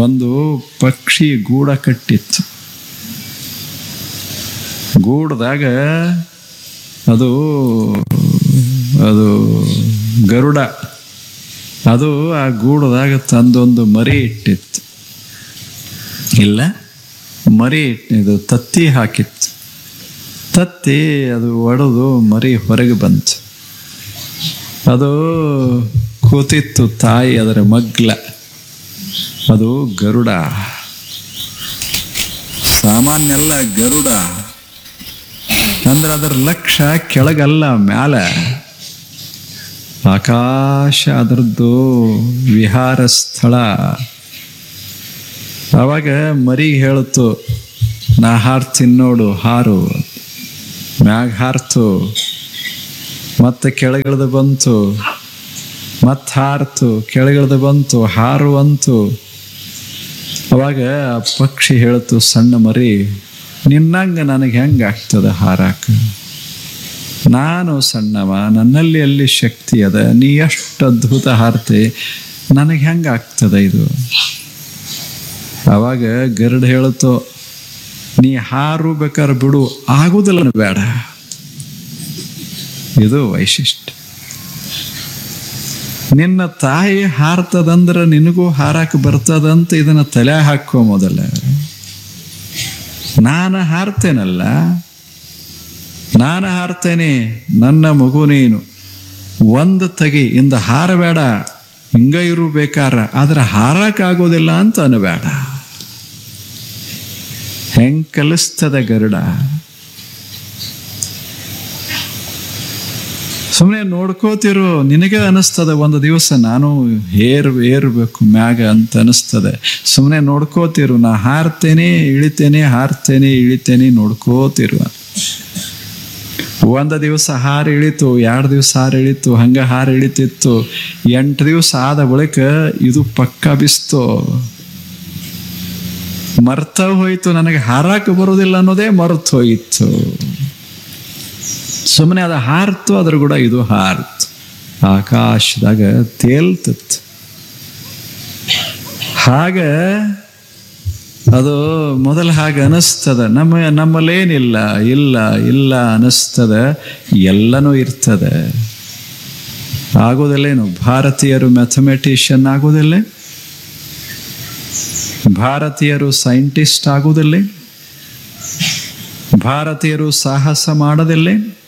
ಒಂದು ಪಕ್ಷಿ ಗೂಡ ಕಟ್ಟಿತ್ತು ಗೂಡದಾಗ ಅದು ಅದು ಗರುಡ ಅದು ಆ ಗೂಡದಾಗ ತಂದೊಂದು ಮರಿ ಇಟ್ಟಿತ್ತು ಇಲ್ಲ ಮರಿ ಇಟ್- ಇದು ತತ್ತಿ ಹಾಕಿತ್ತು ತತ್ತಿ ಅದು ಒಡೆದು ಮರಿ ಹೊರಗೆ ಬಂತು ಅದು ಕೂತಿತ್ತು ತಾಯಿ ಅದರ ಮಗ್ಲ ಅದು ಗರುಡ ಸಾಮಾನ್ಯ ಅಲ್ಲ ಗರುಡ ಅಂದ್ರೆ ಅದರ ಲಕ್ಷ್ಯ ಕೆಳಗಲ್ಲ ಮ್ಯಾಲ ಆಕಾಶ ಅದರದ್ದು ವಿಹಾರ ಸ್ಥಳ ಅವಾಗ ಮರಿ ಹೇಳ್ತು ನಾ ಹಾರ್ತೀನಿ ನೋಡು ಹಾರು ಮ್ಯಾಗ ಹಾರ್ತು ಮತ್ತೆ ಕೆಳಗಿಳಿದು ಬಂತು ಮತ್ತೆ ಹಾರ್ತು ಕೆಳಗಿಳಿದು ಬಂತು ಹಾರು ಅಂತು ಅವಾಗ ಆ ಪಕ್ಷಿ ಹೇಳ್ತು ಸಣ್ಣ ಮರಿ ನಿನ್ನಂಗ ನನಗೆ ಹೆಂಗೆ ಆಗ್ತದ ಹಾರಾಕ ನಾನು ಸಣ್ಣವ ನನ್ನಲ್ಲಿ ಎಲ್ಲಿ ಶಕ್ತಿ ಅದ ನೀ ಎಷ್ಟು ಅದ್ಭುತ ಹಾರ್ತೆ ನನಗೆ ಹೆಂಗೆ ಆಗ್ತದ ಇದು ಅವಾಗ ಗರುಡ್ ಹೇಳುತ್ತೋ ನೀ ಹಾರು ಬೇಕಾದ್ರೆ ಬಿಡು ಆಗುದಿಲ್ಲ ಬೇಡ ಇದು ವೈಶಿಷ್ಟ್ಯ ನಿನ್ನ ತಾಯಿ ಹಾರ್ತದಂದ್ರೆ ನಿನಗೂ ಹಾರಕ್ಕೆ ಬರ್ತದಂತ ಇದನ್ನ ತಲೆ ಹಾಕೋ ಮೊದಲ ನಾನು ಹಾರ್ತೇನಲ್ಲ ನಾನು ಹಾರ್ತೇನೆ ನನ್ನ ಮಗು ನೀನು ಒಂದು ತಗಿ ಇಂದ ಹಾರಬೇಡ ಹಿಂಗ ಇರು ಬೇಕಾರ ಆದ್ರೆ ಹಾರಕ್ಕಾಗೋದಿಲ್ಲ ಅಂತ ಅನ್ಬೇಡ ಹೆಂಗ್ ಕಲಿಸ್ತದ ಗರುಡ ಸುಮ್ಮನೆ ನೋಡ್ಕೋತಿರು ನಿನಗೆ ಅನಿಸ್ತದ ಒಂದು ದಿವಸ ನಾನು ಏರ್ ಏರ್ಬೇಕು ಮ್ಯಾಗ ಅಂತ ಅನಿಸ್ತದೆ ಸುಮ್ಮನೆ ನೋಡ್ಕೋತಿರು ನಾ ಹಾರ್ತೇನೆ ಇಳಿತೇನೆ ಹಾರ್ತೇನೆ ಇಳಿತೇನೆ ನೋಡ್ಕೋತಿರು ಒಂದು ದಿವಸ ಹಾರು ಇಳಿತು ಎರಡು ದಿವಸ ಹಾರು ಇಳಿತು ಹಂಗ ಹಾರು ಇಳಿತಿತ್ತು ಎಂಟು ದಿವಸ ಆದ ಬಳಿಕ ಇದು ಪಕ್ಕ ಬಿಸ್ತು ಮರ್ತ ಹೋಯ್ತು ನನಗೆ ಹಾರಾಕ ಬರೋದಿಲ್ಲ ಅನ್ನೋದೇ ಮರ್ತು ಹೋಯಿತು ಸುಮ್ಮನೆ ಅದು ಹಾರ್ತು ಅದ್ರ ಕೂಡ ಇದು ಹಾರ್ತು ಆಕಾಶದಾಗ ತೇಲ್ತಿತ್ತು ಹಾಗ ಅದು ಮೊದಲು ಹಾಗೆ ಅನಿಸ್ತದ ನಮ್ಮ ನಮ್ಮಲ್ಲೇನಿಲ್ಲ ಇಲ್ಲ ಇಲ್ಲ ಅನಿಸ್ತದ ಎಲ್ಲನೂ ಇರ್ತದೆ ಆಗೋದಿಲ್ಲೇನು ಭಾರತೀಯರು ಮ್ಯಾಥಮೆಟಿಷಿಯನ್ ಆಗೋದಿಲ್ಲ ಭಾರತೀಯರು ಸೈಂಟಿಸ್ಟ್ ಆಗುವುದಿಲ್ಲ ಭಾರತೀಯರು ಸಾಹಸ ಮಾಡೋದಿಲ್ಲ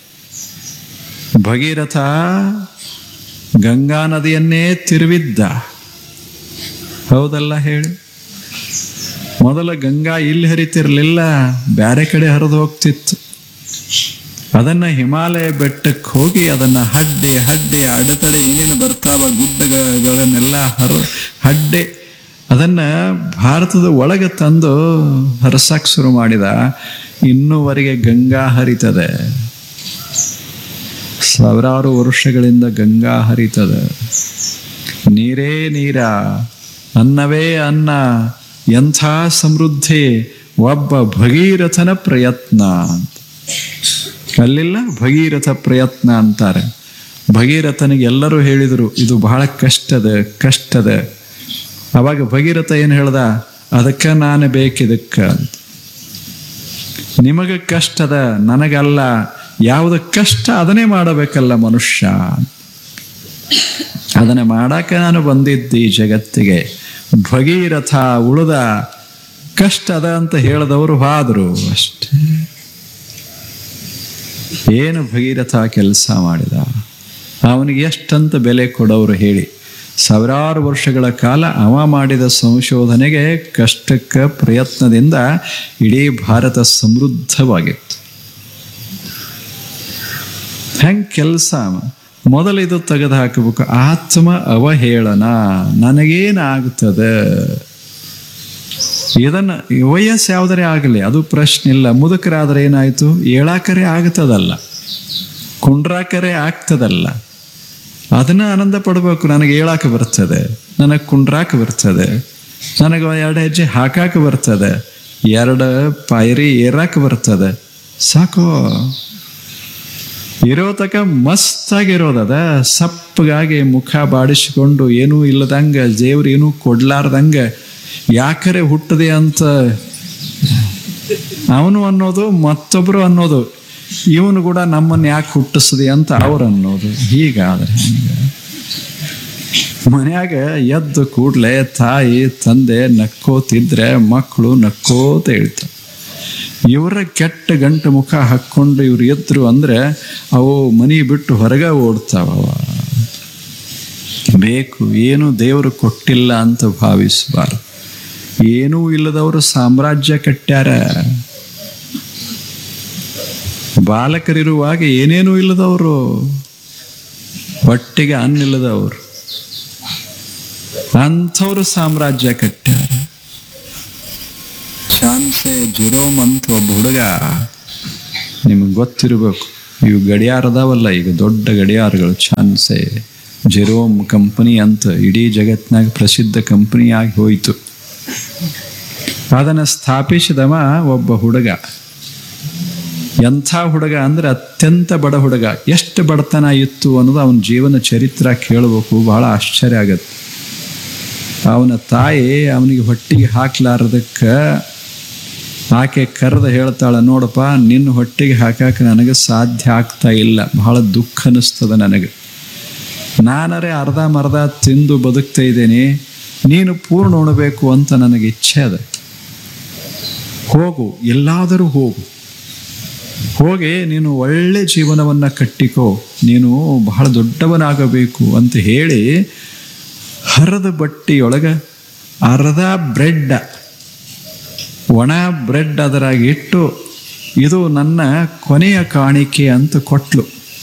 ಭಗೀರಥ ಗಂಗಾ ನದಿಯನ್ನೇ ತಿರುವಿದ್ದ ಹೌದಲ್ಲ ಹೇಳಿ ಮೊದಲ ಗಂಗಾ ಇಲ್ಲಿ ಹರಿತಿರ್ಲಿಲ್ಲ ಬ್ಯಾರೆ ಕಡೆ ಹರಿದು ಹೋಗ್ತಿತ್ತು ಅದನ್ನ ಹಿಮಾಲಯ ಬೆಟ್ಟಕ್ಕೆ ಹೋಗಿ ಅದನ್ನ ಹಡ್ಡೆ ಹಡ್ಡೆ ಅಡೆತಡೆ ಏನೇನು ಬರ್ತಾವ ಗುಡ್ಡಗಳನ್ನೆಲ್ಲ ಹರ ಹಡ್ಡೆ ಅದನ್ನ ಭಾರತದ ಒಳಗೆ ತಂದು ಹರಸಕ್ ಶುರು ಮಾಡಿದ ಇನ್ನೂವರೆಗೆ ಗಂಗಾ ಹರಿತದೆ ಸಾವಿರಾರು ವರ್ಷಗಳಿಂದ ಗಂಗಾ ಹರಿತದೆ ನೀರೇ ನೀರ ಅನ್ನವೇ ಅನ್ನ ಎಂಥ ಸಮೃದ್ಧಿ ಒಬ್ಬ ಭಗೀರಥನ ಪ್ರಯತ್ನ ಅಂತ ಅಲ್ಲಿಲ್ಲ ಭಗೀರಥ ಪ್ರಯತ್ನ ಅಂತಾರೆ ಭಗೀರಥನಿಗೆ ಎಲ್ಲರೂ ಹೇಳಿದರು ಇದು ಬಹಳ ಕಷ್ಟದ ಕಷ್ಟದ ಅವಾಗ ಭಗೀರಥ ಏನು ಹೇಳ್ದ ಅದಕ್ಕೆ ನಾನು ಬೇಕಿದಕ್ಕ ಅಂತ ನಿಮಗೆ ಕಷ್ಟದ ನನಗಲ್ಲ ಯಾವುದು ಕಷ್ಟ ಅದನ್ನೇ ಮಾಡಬೇಕಲ್ಲ ಮನುಷ್ಯ ಅದನ್ನ ಮಾಡಾಕ ನಾನು ಬಂದಿದ್ದೆ ಈ ಜಗತ್ತಿಗೆ ಭಗೀರಥ ಉಳಿದ ಕಷ್ಟದ ಅಂತ ಹೇಳಿದವರು ಹಾದರು ಅಷ್ಟೇ ಏನು ಭಗೀರಥ ಕೆಲಸ ಮಾಡಿದ ಅವನಿಗೆ ಎಷ್ಟಂತ ಬೆಲೆ ಕೊಡೋರು ಹೇಳಿ ಸಾವಿರಾರು ವರ್ಷಗಳ ಕಾಲ ಅವ ಮಾಡಿದ ಸಂಶೋಧನೆಗೆ ಕಷ್ಟಕ್ಕ ಪ್ರಯತ್ನದಿಂದ ಇಡೀ ಭಾರತ ಸಮೃದ್ಧವಾಗಿತ್ತು ಹೆಂಗ್ ಕೆಲಸ ಮೊದಲು ಇದು ತೆಗೆದು ಹಾಕಬೇಕು ಆತ್ಮ ಅವಹೇಳನ ನನಗೇನಾಗ್ತದೆ ಇದನ್ನ ವಯಸ್ಸು ಯಾವುದರೇ ಆಗಲಿ ಅದು ಪ್ರಶ್ನೆ ಇಲ್ಲ ಮುದುಕರಾದ್ರೆ ಏನಾಯ್ತು ಏಳಾಕರೆ ಆಗ್ತದಲ್ಲ ಕುಂಡ್ರಾಕರೆ ಆಗ್ತದಲ್ಲ ಅದನ್ನ ಆನಂದ ಪಡಬೇಕು ನನಗೆ ಏಳಾಕ ಬರ್ತದೆ ನನಗೆ ಕುಂಡ್ರಾಕ ಬರ್ತದೆ ನನಗೆ ಎರಡು ಹೆಜ್ಜೆ ಹಾಕಾಕ ಬರ್ತದೆ ಎರಡು ಪಾಯರಿ ಏರಾಕ ಬರ್ತದೆ ಸಾಕು ಇರೋ ತಕ ಮಸ್ತಾಗಿರೋದದ ಸಪ್ಪಗಾಗಿ ಮುಖ ಬಾಡಿಸ್ಕೊಂಡು ಏನೂ ಇಲ್ಲದಂಗ ಜೇವ್ರು ಏನೂ ಕೊಡ್ಲಾರ್ದಂಗ ಯಾಕರೆ ಹುಟ್ಟದೆ ಅಂತ ಅವನು ಅನ್ನೋದು ಮತ್ತೊಬ್ರು ಅನ್ನೋದು ಇವನು ಕೂಡ ನಮ್ಮನ್ನು ಯಾಕೆ ಹುಟ್ಟಿಸದೆ ಅಂತ ಅವ್ರು ಅನ್ನೋದು ಹೀಗಾದ್ರೆ ಹಂಗ ಮನ್ಯಾಗ ಎದ್ದು ಕೂಡ್ಲೆ ತಾಯಿ ತಂದೆ ನಕ್ಕೋತಿದ್ರೆ ಮಕ್ಕಳು ನಕ್ಕೋತ ಹೇಳ್ತಾರೆ ಇವರ ಕೆಟ್ಟ ಗಂಟು ಮುಖ ಹಾಕ್ಕೊಂಡು ಇವ್ರು ಎದ್ರು ಅಂದ್ರೆ ಅವು ಮನಿ ಬಿಟ್ಟು ಹೊರಗೆ ಓಡ್ತಾವ ಬೇಕು ಏನು ದೇವರು ಕೊಟ್ಟಿಲ್ಲ ಅಂತ ಭಾವಿಸಬಾರ್ದು ಏನೂ ಇಲ್ಲದವರು ಸಾಮ್ರಾಜ್ಯ ಕಟ್ಟ್ಯಾರ ಬಾಲಕರಿರುವಾಗ ಏನೇನೂ ಇಲ್ಲದವರು ಹೊಟ್ಟಿಗೆ ಅನ್ನಿಲ್ಲದವರು ಅಂಥವ್ರು ಸಾಮ್ರಾಜ್ಯ ಕಟ್ಟ್ಯಾರ ಚಾನ್ಸೆ ಜುರೋಮ್ ಅಂತ ಒಬ್ಬ ಹುಡುಗ ನಿಮಗೆ ಗೊತ್ತಿರಬೇಕು ಇವು ಗಡಿಯಾರ ಅದಾವಲ್ಲ ಈಗ ದೊಡ್ಡ ಗಡಿಯಾರಗಳು ಚಾನ್ಸೆ ಜೆರೋಮ್ ಕಂಪನಿ ಅಂತ ಇಡೀ ಜಗತ್ನಾಗ ಪ್ರಸಿದ್ಧ ಕಂಪನಿ ಆಗಿ ಹೋಯಿತು ಅದನ್ನು ಸ್ಥಾಪಿಸಿದವ ಒಬ್ಬ ಹುಡುಗ ಎಂಥ ಹುಡುಗ ಅಂದ್ರೆ ಅತ್ಯಂತ ಬಡ ಹುಡುಗ ಎಷ್ಟು ಬಡತನ ಇತ್ತು ಅನ್ನೋದು ಅವನ ಜೀವನ ಚರಿತ್ರ ಕೇಳಬೇಕು ಬಹಳ ಆಶ್ಚರ್ಯ ಆಗತ್ತೆ ಅವನ ತಾಯಿ ಅವನಿಗೆ ಹೊಟ್ಟಿಗೆ ಹಾಕ್ಲಾರದಕ್ಕೆ ಆಕೆ ಕರೆದು ಹೇಳ್ತಾಳೆ ನೋಡಪ್ಪ ನಿನ್ನ ಹೊಟ್ಟಿಗೆ ಹಾಕಕ್ಕೆ ನನಗೆ ಸಾಧ್ಯ ಆಗ್ತಾ ಇಲ್ಲ ಬಹಳ ದುಃಖ ಅನಿಸ್ತದ ನನಗೆ ನಾನರೇ ಅರ್ಧ ಮರ್ಧ ತಿಂದು ಬದುಕ್ತಾ ಇದ್ದೀನಿ ನೀನು ಪೂರ್ಣ ಉಣಬೇಕು ಅಂತ ನನಗೆ ಇಚ್ಛೆ ಅದ ಹೋಗು ಎಲ್ಲಾದರೂ ಹೋಗು ಹೋಗಿ ನೀನು ಒಳ್ಳೆ ಜೀವನವನ್ನು ಕಟ್ಟಿಕೋ ನೀನು ಬಹಳ ದೊಡ್ಡವನಾಗಬೇಕು ಅಂತ ಹೇಳಿ ಹರದ ಬಟ್ಟಿಯೊಳಗೆ ಅರ್ಧ ಬ್ರೆಡ್ ಒಣ ಬ್ರೆಡ್ ಅದರಾಗ ಇಟ್ಟು ಇದು ನನ್ನ ಕೊನೆಯ ಕಾಣಿಕೆ ಅಂತ ಕೊಟ್ಲು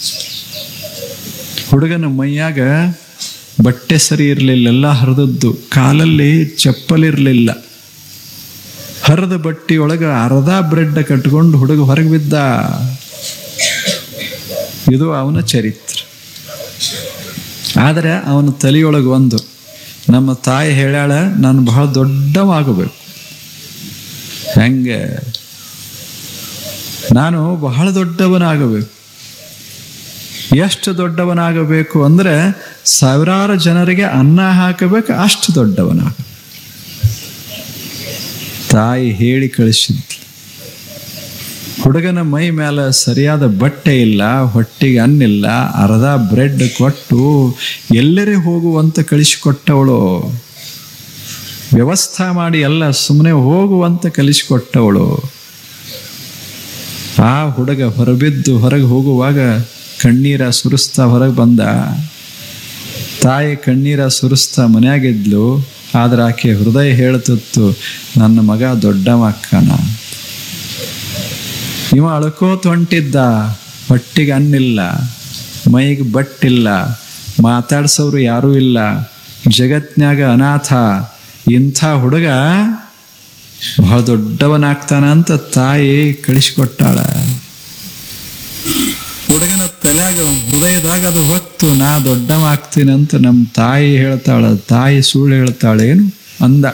ಹುಡುಗನ ಮೈಯಾಗ ಬಟ್ಟೆ ಸರಿ ಇರಲಿಲ್ಲ ಎಲ್ಲ ಹರಿದದ್ದು ಕಾಲಲ್ಲಿ ಚಪ್ಪಲಿರಲಿಲ್ಲ ಹರಿದ ಬಟ್ಟಿಯೊಳಗೆ ಅರ್ಧ ಬ್ರೆಡ್ ಕಟ್ಕೊಂಡು ಹುಡುಗ ಹೊರಗೆ ಬಿದ್ದ ಇದು ಅವನ ಚರಿತ್ರೆ ಆದರೆ ಅವನ ತಲೆಯೊಳಗೆ ಒಂದು ನಮ್ಮ ತಾಯಿ ಹೇಳ್ಯಾಳ ನಾನು ಬಹಳ ದೊಡ್ಡವಾಗಬೇಕು ಹೆಂಗೆ ನಾನು ಬಹಳ ದೊಡ್ಡವನಾಗಬೇಕು ಎಷ್ಟು ದೊಡ್ಡವನಾಗಬೇಕು ಅಂದರೆ ಸಾವಿರಾರು ಜನರಿಗೆ ಅನ್ನ ಹಾಕಬೇಕು ಅಷ್ಟು ದೊಡ್ಡವನಾಗ ತಾಯಿ ಹೇಳಿ ಕಳಿಸಿದ್ಲು ಹುಡುಗನ ಮೈ ಮೇಲೆ ಸರಿಯಾದ ಬಟ್ಟೆ ಇಲ್ಲ ಹೊಟ್ಟಿಗೆ ಅನ್ನಿಲ್ಲ ಅರ್ಧ ಬ್ರೆಡ್ ಕೊಟ್ಟು ಎಲ್ಲರೇ ಹೋಗುವಂತ ಕಳಿಸಿಕೊಟ್ಟವಳು ವ್ಯವಸ್ಥೆ ಮಾಡಿ ಎಲ್ಲ ಸುಮ್ಮನೆ ಹೋಗುವಂತ ಕಲಿಸಿಕೊಟ್ಟವಳು ಆ ಹುಡುಗ ಹೊರಬಿದ್ದು ಹೊರಗೆ ಹೋಗುವಾಗ ಕಣ್ಣೀರ ಸುರಿಸ್ತಾ ಹೊರಗೆ ಬಂದ ತಾಯಿ ಕಣ್ಣೀರ ಸುರಿಸ್ತಾ ಮನೆಯಾಗಿದ್ಲು ಆದ್ರೆ ಆಕೆ ಹೃದಯ ಹೇಳ್ತಿತ್ತು ನನ್ನ ಮಗ ದೊಡ್ಡವ ಅಕ್ಕನ ಇವ ಅಳ್ಕೋತ ಹೊಂಟಿದ್ದ ಹೊಟ್ಟಿಗೆ ಅನ್ನಿಲ್ಲ ಮೈಗೆ ಬಟ್ಟಿಲ್ಲ ಮಾತಾಡ್ಸೋರು ಯಾರೂ ಇಲ್ಲ ಜಗತ್ನ್ಯಾಗ ಅನಾಥ ಇಂಥ ಹುಡುಗ ಬಹಳ ದೊಡ್ಡವನಾಗ್ತಾನ ಅಂತ ತಾಯಿ ಕಳಿಸಿಕೊಟ್ಟಾಳ ಹುಡುಗನ ತಲೆಯಾಗ ಹೃದಯದಾಗ ಅದು ಹೊತ್ತು ನಾ ದೊಡ್ಡವ ಆಗ್ತೀನಿ ಅಂತ ನಮ್ಮ ತಾಯಿ ಹೇಳ್ತಾಳ ತಾಯಿ ಸುಳ್ಳು ಹೇಳ್ತಾಳೇನು ಅಂದ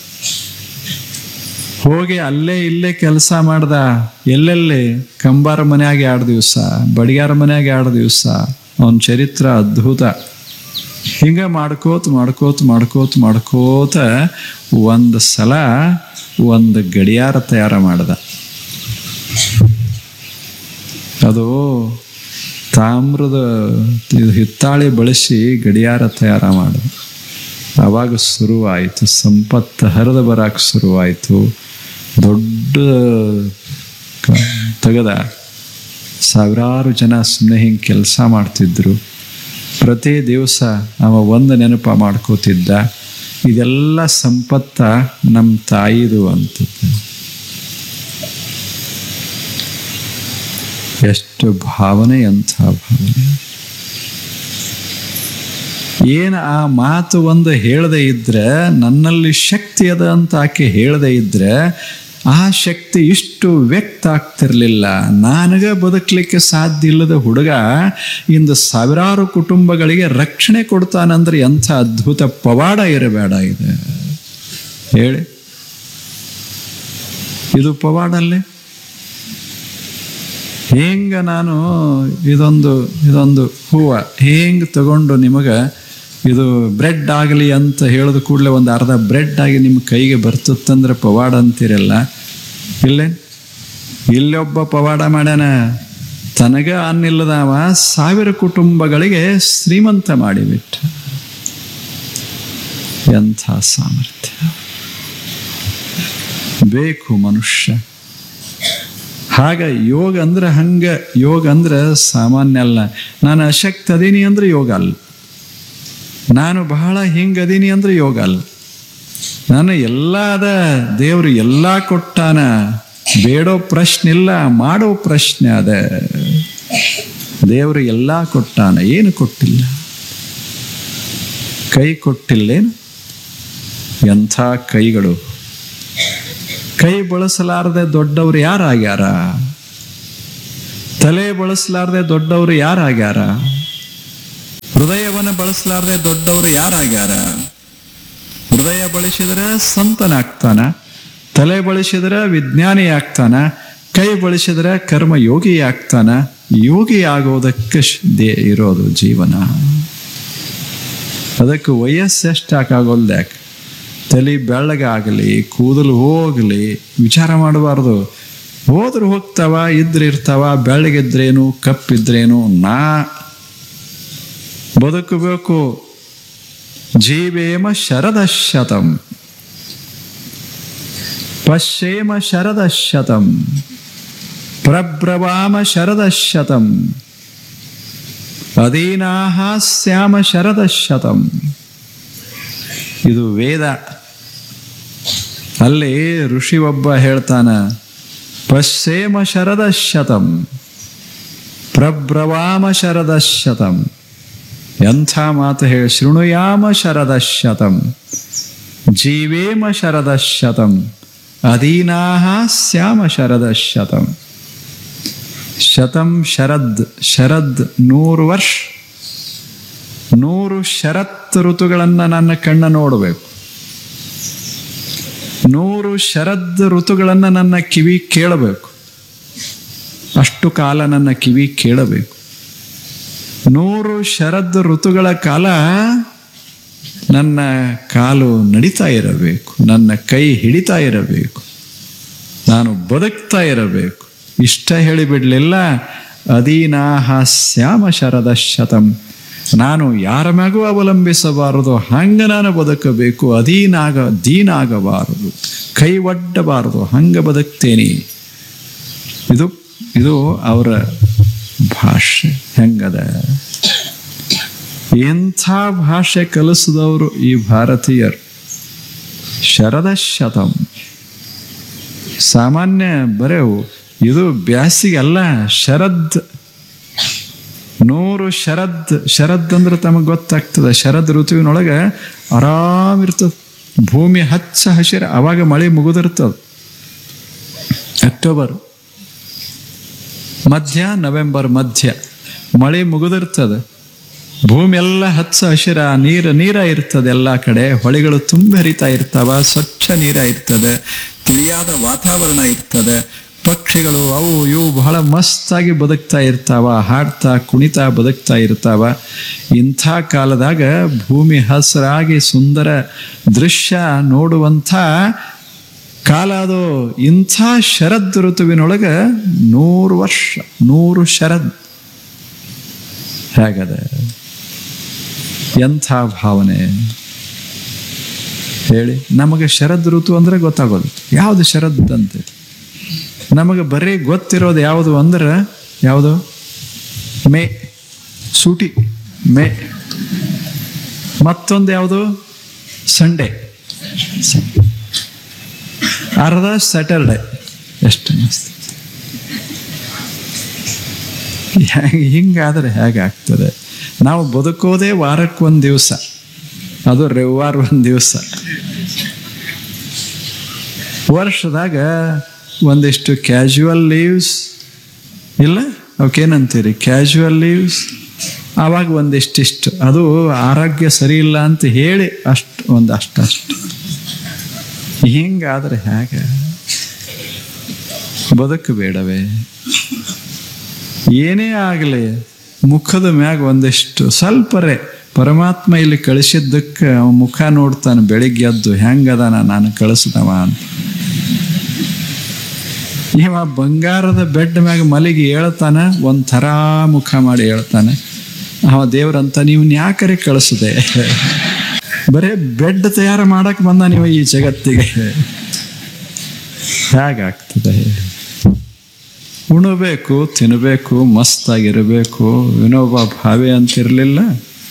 ಹೋಗಿ ಅಲ್ಲೇ ಇಲ್ಲೇ ಕೆಲಸ ಮಾಡ್ದ ಎಲ್ಲೆಲ್ಲಿ ಕಂಬಾರ ಮನ್ಯಾಗ ಎರಡು ದಿವಸ ಬಡಿಗಾರ ಮನ್ಯಾಗ ಎರಡು ದಿವಸ ಅವನ ಚರಿತ್ರ ಅದ್ಭುತ ಹಿಂಗ ಮಾಡ್ಕೋತ ಮಾಡ್ಕೋತ ಮಾಡ್ಕೋತ ಮಾಡ್ಕೋತ ಒಂದು ಸಲ ಒಂದು ಗಡಿಯಾರ ತಯಾರ ಮಾಡ್ದ ಅದು ತಾಮ್ರದ ಇದು ಹಿತ್ತಾಳೆ ಬಳಸಿ ಗಡಿಯಾರ ತಯಾರ ಮಾಡಿದ ಆವಾಗ ಶುರುವಾಯಿತು ಸಂಪತ್ತು ಹರಿದು ಬರಕ್ಕೆ ಶುರುವಾಯಿತು ದೊಡ್ಡ ಕ- ತೆಗೆದ ಸಾವಿರಾರು ಜನ ಸುಮ್ಮನೆ ಹಿಂಗೆ ಕೆಲಸ ಮಾಡ್ತಿದ್ರು ಪ್ರತಿ ದಿವಸ ಅವ ಒಂದು ನೆನಪ ಮಾಡ್ಕೋತಿದ್ದ ಇದೆಲ್ಲ ಸಂಪತ್ತ ನಮ್ಮ ತಾಯಿದು ಅಂತ ಎಷ್ಟು ಭಾವನೆ ಅಂಥ ಭಾವನೆ ಏನು ಆ ಮಾತು ಒಂದು ಹೇಳದೆ ಇದ್ರೆ ನನ್ನಲ್ಲಿ ಶಕ್ತಿ ಅದ ಅಂತ ಆಕೆ ಹೇಳದೆ ಇದ್ರೆ ಆ ಶಕ್ತಿ ಇಷ್ಟು ವ್ಯಕ್ತ ಆಗ್ತಿರ್ಲಿಲ್ಲ ನನಗ ಬದುಕಲಿಕ್ಕೆ ಸಾಧ್ಯ ಇಲ್ಲದ ಹುಡುಗ ಇಂದು ಸಾವಿರಾರು ಕುಟುಂಬಗಳಿಗೆ ರಕ್ಷಣೆ ಕೊಡ್ತಾನಂದ್ರೆ ಎಂಥ ಅದ್ಭುತ ಪವಾಡ ಇರಬೇಡ ಇದೆ ಹೇಳಿ ಇದು ಪವಾಡಲ್ಲೇ ಹೆಂಗ ನಾನು ಇದೊಂದು ಇದೊಂದು ಹೂವು ಹೆಂಗೆ ತಗೊಂಡು ನಿಮಗೆ ಇದು ಬ್ರೆಡ್ ಆಗಲಿ ಅಂತ ಹೇಳಿದ ಕೂಡಲೇ ಒಂದು ಅರ್ಧ ಬ್ರೆಡ್ ಆಗಿ ನಿಮ್ಮ ಕೈಗೆ ಬರ್ತದಂದ್ರೆ ಪವಾಡ ಅಂತೀರಲ್ಲ ಇಲ್ಲೇ ಇಲ್ಲೊಬ್ಬ ಪವಾಡ ಮಾಡ್ಯಾನ ತನಗ ಅನ್ನಿಲ್ಲದವ ಸಾವಿರ ಕುಟುಂಬಗಳಿಗೆ ಶ್ರೀಮಂತ ಮಾಡಿಬಿಟ್ಟ ಎಂಥ ಸಾಮರ್ಥ್ಯ ಬೇಕು ಮನುಷ್ಯ ಹಾಗ ಯೋಗ ಅಂದ್ರೆ ಹಂಗ ಯೋಗ ಅಂದ್ರೆ ಸಾಮಾನ್ಯ ಅಲ್ಲ ನಾನು ಅಶಕ್ತ ಅದೀನಿ ಅಂದ್ರೆ ಯೋಗ ಅಲ್ಲ ನಾನು ಬಹಳ ಹಿಂಗದೀನಿ ಅಂದ್ರೆ ಯೋಗ ಅಲ್ಲ ನಾನು ಎಲ್ಲ ಅದ ದೇವ್ರು ಎಲ್ಲ ಕೊಟ್ಟಾನ ಬೇಡೋ ಪ್ರಶ್ನೆ ಇಲ್ಲ ಮಾಡೋ ಪ್ರಶ್ನೆ ಅದ ದೇವರು ಎಲ್ಲ ಕೊಟ್ಟಾನ ಏನು ಕೊಟ್ಟಿಲ್ಲ ಕೈ ಕೊಟ್ಟಿಲ್ಲೇನು ಎಂಥ ಕೈಗಳು ಕೈ ಬಳಸಲಾರದೆ ದೊಡ್ಡವರು ಯಾರಾಗ್ಯಾರ ತಲೆ ಬಳಸಲಾರದೆ ದೊಡ್ಡವರು ಯಾರಾಗ್ಯಾರ ಹೃದಯವನ್ನು ಬಳಸಲಾರದೆ ದೊಡ್ಡವರು ಯಾರಾಗ್ಯಾರ ಹೃದಯ ಬಳಸಿದ್ರೆ ಸಂತನಾಗ್ತಾನ ತಲೆ ಬಳಸಿದ್ರೆ ವಿಜ್ಞಾನಿ ಆಗ್ತಾನ ಕೈ ಬಳಸಿದ್ರೆ ಕರ್ಮ ಯೋಗಿ ಆಗ್ತಾನ ಯೋಗಿ ಆಗೋದಕ್ಕೆ ಶ್- ದೇ- ಇರೋದು ಜೀವನ ಅದಕ್ಕೆ ವಯಸ್ಸು ಎಷ್ಟಾಕಾಗೋಲ್ದು ಯಾಕೆ ತಲೆ ಬೆಳ್ಳಗಾಗಲಿ ಕೂದಲು ಹೋಗಲಿ ವಿಚಾರ ಮಾಡಬಾರ್ದು ಹೋದ್ರೆ ಹೋಗ್ತಾವ ಇದ್ರೆ ಇರ್ತಾವ ಬೆಳ್ಳಗಿದ್ರೇನು ಕಪ್ಪಿದ್ರೇನು ನಾ ಬದುಕಬೇಕು ಜೀವೇಮ ಶರದ ಶತಂ ಪಶ್ಯೇಮ ಶರದ ಶತಂ ಪ್ರಬ್ರವಾಮ ಶರದ ಶತಂ ಅಧೀನಾಹ ಸ್ಯಾಮ ಶರದ ಶತಂ ಇದು ವೇದ ಅಲ್ಲಿ ಋಷಿ ಒಬ್ಬ ಹೇಳ್ತಾನ ಪಶ್ಯೇಮ ಶರದ ಶತಂ ಪ್ರಬ್ರವಾಮ ಶರದ ಶತಂ ಎಂಥ ಮಾತು ಹೇಳಿ ಶೃಣುಯಾಮ ಶರದ ಶತಂ ಜೀವೇಮ ಶರದ ಶತಂ ಅಧೀನಾಹ ಸ್ಯಾಮ ಶರದ ಶತಂ ಶತಂ ಶರದ್ ಶರದ್ ನೂರು ವರ್ಷ ನೂರು ಶರತ್ ಋತುಗಳನ್ನು ನನ್ನ ಕಣ್ಣ ನೋಡಬೇಕು ನೂರು ಶರದ್ ಋತುಗಳನ್ನು ನನ್ನ ಕಿವಿ ಕೇಳಬೇಕು ಅಷ್ಟು ಕಾಲ ನನ್ನ ಕಿವಿ ಕೇಳಬೇಕು ನೂರು ಶರದ್ ಋತುಗಳ ಕಾಲ ನನ್ನ ಕಾಲು ನಡಿತಾ ಇರಬೇಕು ನನ್ನ ಕೈ ಹಿಡಿತಾ ಇರಬೇಕು ನಾನು ಬದುಕ್ತಾ ಇರಬೇಕು ಇಷ್ಟ ಹೇಳಿಬಿಡ್ಲಿಲ್ಲ ಅಧೀನಾಹ ಶ್ಯಾಮ ಶರದ ಶತಂ ನಾನು ಯಾರ ಮ್ಯಾಗೂ ಅವಲಂಬಿಸಬಾರದು ಹಂಗ ನಾನು ಬದುಕಬೇಕು ಅಧೀನಾಗ ದೀನಾಗಬಾರದು ಕೈ ಒಡ್ಡಬಾರದು ಹಂಗ ಬದುಕ್ತೇನೆ ಇದು ಇದು ಅವರ ಭಾಷೆ ಹೆಂಗದ ಎಂಥ ಭಾಷೆ ಕಲಿಸಿದವರು ಈ ಭಾರತೀಯರು ಶರದ ಶತಂ ಸಾಮಾನ್ಯ ಬರೇವು ಇದು ಬ್ಯಾಸಿಗೆ ಅಲ್ಲ ಶರದ್ ನೂರು ಶರದ್ ಶರದ್ ಅಂದ್ರೆ ತಮಗೆ ಗೊತ್ತಾಗ್ತದೆ ಶರದ್ ಋತುವಿನೊಳಗೆ ಆರಾಮಿರ್ತದೆ ಭೂಮಿ ಹಚ್ಚ ಹಸಿರ ಅವಾಗ ಮಳೆ ಮುಗಿದಿರ್ತದೆ ಅಕ್ಟೋಬರ್ ಮಧ್ಯ ನವೆಂಬರ್ ಮಧ್ಯ ಮಳೆ ಮುಗಿದಿರ್ತದೆ ಭೂಮಿ ಎಲ್ಲ ಹಚ್ಚ ಹಸಿರ ನೀರು ನೀರ ಇರ್ತದೆ ಎಲ್ಲ ಕಡೆ ಹೊಳೆಗಳು ತುಂಬ ಹರಿತಾ ಇರ್ತಾವ ಸ್ವಚ್ಛ ನೀರ ಇರ್ತದೆ ತಿಳಿಯಾದ ವಾತಾವರಣ ಇರ್ತದೆ ಪಕ್ಷಿಗಳು ಅವು ಇವು ಬಹಳ ಮಸ್ತಾಗಿ ಬದುಕ್ತಾ ಇರ್ತಾವ ಹಾಡ್ತಾ ಕುಣಿತಾ ಬದುಕ್ತಾ ಇರ್ತಾವ ಇಂಥ ಕಾಲದಾಗ ಭೂಮಿ ಹಸಿರಾಗಿ ಸುಂದರ ದೃಶ್ಯ ನೋಡುವಂಥ ಕಾಲ ಅದು ಇಂಥ ಶರದ್ ಋತುವಿನೊಳಗೆ ನೂರು ವರ್ಷ ನೂರು ಶರದ್ ಹೇಗದ ಎಂಥ ಭಾವನೆ ಹೇಳಿ ನಮಗೆ ಶರದ್ ಋತು ಅಂದ್ರೆ ಗೊತ್ತಾಗೋದು ಯಾವುದು ಶರದ್ ಅಂತೆ ನಮಗೆ ಬರೀ ಗೊತ್ತಿರೋದು ಯಾವುದು ಅಂದ್ರೆ ಯಾವುದು ಮೇ ಸೂಟಿ ಮೇ ಮತ್ತೊಂದು ಯಾವುದು ಸಂಡೇ ಅರ್ಧ ಸ್ಯಾಟರ್ಡೆ ಎಷ್ಟು ಮಸ್ತ್ ಹಿಂಗಾದ್ರೆ ಹೇಗಾಗ್ತದೆ ನಾವು ಬದುಕೋದೇ ವಾರಕ್ಕೆ ಒಂದು ದಿವಸ ಅದು ರವಿವಾರ ಒಂದು ದಿವಸ ವರ್ಷದಾಗ ಒಂದಿಷ್ಟು ಕ್ಯಾಶುವಲ್ ಲೀವ್ಸ್ ಇಲ್ಲ ಅವಕ್ಕೇನಂತೀರಿ ಕ್ಯಾಶುವಲ್ ಲೀವ್ಸ್ ಆವಾಗ ಒಂದಿಷ್ಟಿಷ್ಟು ಅದು ಆರೋಗ್ಯ ಸರಿ ಇಲ್ಲ ಅಂತ ಹೇಳಿ ಅಷ್ಟು ಒಂದು ಅಷ್ಟಷ್ಟು ಹಿಂಗಾದ್ರೆ ಹೇಗೆ ಬದುಕಬೇಡವೇ ಏನೇ ಆಗಲಿ ಮುಖದ ಮ್ಯಾಗ ಒಂದಿಷ್ಟು ಸ್ವಲ್ಪರೇ ಪರಮಾತ್ಮ ಇಲ್ಲಿ ಕಳಿಸಿದ್ದಕ್ಕೆ ಅವ ಮುಖ ನೋಡ್ತಾನೆ ಬೆಳಿಗ್ಗೆ ಎದ್ದು ಹೆಂಗದಾನ ನಾನು ಕಳಿಸ್ದವ ಅಂತ ಇವ ಬಂಗಾರದ ಬೆಡ್ ಮ್ಯಾಗ ಮಲಗಿ ಹೇಳ್ತಾನ ಒಂದ್ ಥರ ಮುಖ ಮಾಡಿ ಹೇಳ್ತಾನೆ ಅವ ದೇವ್ರಂತ ನೀವು ಯಾಕರೆ ಕಳಿಸಿದೆ ಬರೇ ಬೆಡ್ ತಯಾರು ಮಾಡಕ್ ಬಂದ ನೀವು ಈ ಜಗತ್ತಿಗೆ ಹೇಗಾಗ್ತದೆ ಉಣಬೇಕು ತಿನ್ನಬೇಕು ಮಸ್ತಾಗಿರಬೇಕು ವಿನೋಬ ಭಾವೆ ಅಂತಿರಲಿಲ್ಲ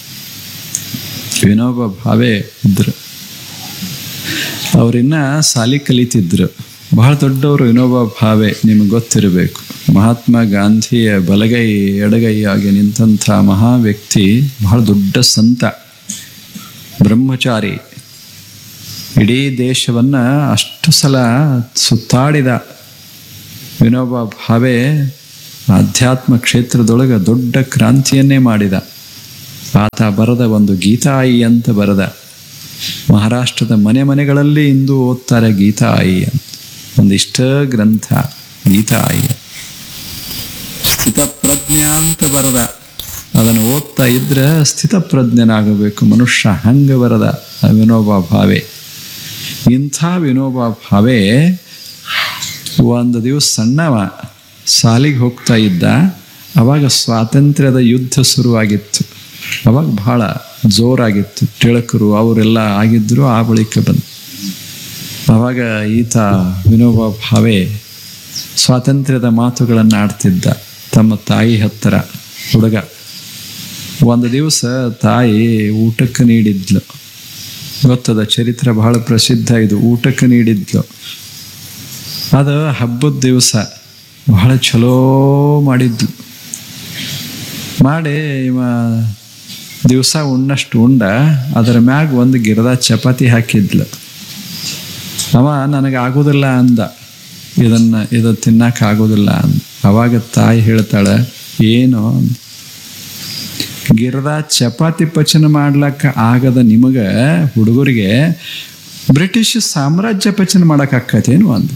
ವಿನೋಬ ಭಾವೆ ಇದ್ರು ಅವರಿನ್ನ ಸಾಲಿ ಕಲಿತಿದ್ರು ಬಹಳ ದೊಡ್ಡವರು ವಿನೋಬ ಭಾವೆ ನಿಮಗೆ ಗೊತ್ತಿರಬೇಕು ಮಹಾತ್ಮ ಗಾಂಧಿಯ ಬಲಗೈ ಎಡಗೈಯಾಗಿ ನಿಂತಹ ಮಹಾ ವ್ಯಕ್ತಿ ಬಹಳ ದೊಡ್ಡ ಸಂತ ಬ್ರಹ್ಮಚಾರಿ ಇಡೀ ದೇಶವನ್ನ ಅಷ್ಟು ಸಲ ಸುತ್ತಾಡಿದ ವಿನೋಬ ಭಾವೆ ಆಧ್ಯಾತ್ಮ ಕ್ಷೇತ್ರದೊಳಗೆ ದೊಡ್ಡ ಕ್ರಾಂತಿಯನ್ನೇ ಮಾಡಿದ ಆತ ಬರದ ಒಂದು ಗೀತಾಯಿ ಅಂತ ಬರದ ಮಹಾರಾಷ್ಟ್ರದ ಮನೆ ಮನೆಗಳಲ್ಲಿ ಇಂದು ಓದ್ತಾರೆ ಗೀತಾಯಿ ಅಂತ ಒಂದಿಷ್ಟ ಗ್ರಂಥ ಗೀತಾಯಿ ಸ್ಥಿತಪ್ರಜ್ಞ ಅಂತ ಬರದ ಅದನ್ನು ಓದ್ತಾ ಇದ್ರೆ ಸ್ಥಿತಪ್ರಜ್ಞನಾಗಬೇಕು ಮನುಷ್ಯ ಹಂಗ ಬರದ ವಿನೋಬ ಭಾವೆ ಇಂಥ ವಿನೋಬ ಭಾವೆ ಒಂದು ದಿವಸ ಸಣ್ಣವ ಸಾಲಿಗೆ ಹೋಗ್ತಾ ಇದ್ದ ಅವಾಗ ಸ್ವಾತಂತ್ರ್ಯದ ಯುದ್ಧ ಶುರುವಾಗಿತ್ತು ಅವಾಗ ಬಹಳ ಜೋರಾಗಿತ್ತು ತಿಳಕರು ಅವರೆಲ್ಲ ಆಗಿದ್ರು ಆ ಬಳಿಕ ಬಂದು ಅವಾಗ ಈತ ವಿನೋಬ ಭಾವೆ ಸ್ವಾತಂತ್ರ್ಯದ ಮಾತುಗಳನ್ನು ಆಡ್ತಿದ್ದ ತಮ್ಮ ತಾಯಿ ಹತ್ತಿರ ಹುಡುಗ ಒಂದು ದಿವಸ ತಾಯಿ ಊಟಕ್ಕೆ ನೀಡಿದ್ಲು ಗೊತ್ತದ ಚರಿತ್ರೆ ಬಹಳ ಪ್ರಸಿದ್ಧ ಇದು ಊಟಕ್ಕೆ ನೀಡಿದ್ಲು ಅದು ಹಬ್ಬದ ದಿವಸ ಬಹಳ ಚಲೋ ಮಾಡಿದ್ಲು ಮಾಡಿ ಇವ ದಿವಸ ಉಣ್ಣಷ್ಟು ಉಂಡ ಅದರ ಮ್ಯಾಗ ಒಂದು ಗಿರದ ಚಪಾತಿ ಹಾಕಿದ್ಲು ಅವ ನನಗೆ ಆಗೋದಿಲ್ಲ ಅಂದ ಇದನ್ನ ಇದು ತಿನ್ನಕ್ಕೆ ಆಗೋದಿಲ್ಲ ಅಂದ ಅವಾಗ ತಾಯಿ ಹೇಳ್ತಾಳೆ ಏನು ಅಂದ. ಗಿರದ ಚಪಾತಿ ಪಚನ ಮಾಡ್ಲಕ್ಕ ಆಗದ ನಿಮಗ ಹುಡುಗರಿಗೆ ಬ್ರಿಟಿಷ್ ಸಾಮ್ರಾಜ್ಯ ಪಚನ ಮಾಡಕ್ ಆಕತೇನು ಅಂದ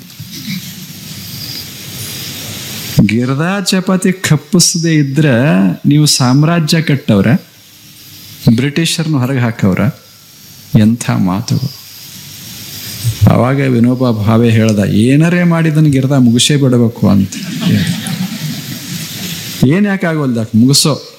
ಗಿರದ ಚಪಾತಿ ಕಪ್ಪಿಸದೆ ಇದ್ರ ನೀವು ಸಾಮ್ರಾಜ್ಯ ಕಟ್ಟವ್ರ ಬ್ರಿಟಿಷರ್ನ ಹೊರಗೆ ಹಾಕವ್ರ ಎಂಥ ಮಾತುಗಳು ಅವಾಗ ವಿನೋಬ ಭಾವೆ ಹೇಳ್ದ ಏನರೇ ಮಾಡಿದನ್ ಗಿರ್ದ ಮುಗಿಸೇ ಬಿಡಬೇಕು ಅಂತ ಏನ್ ಯಾಕೆ ಆಗೋಲ್ದ ಮುಗಿಸೋ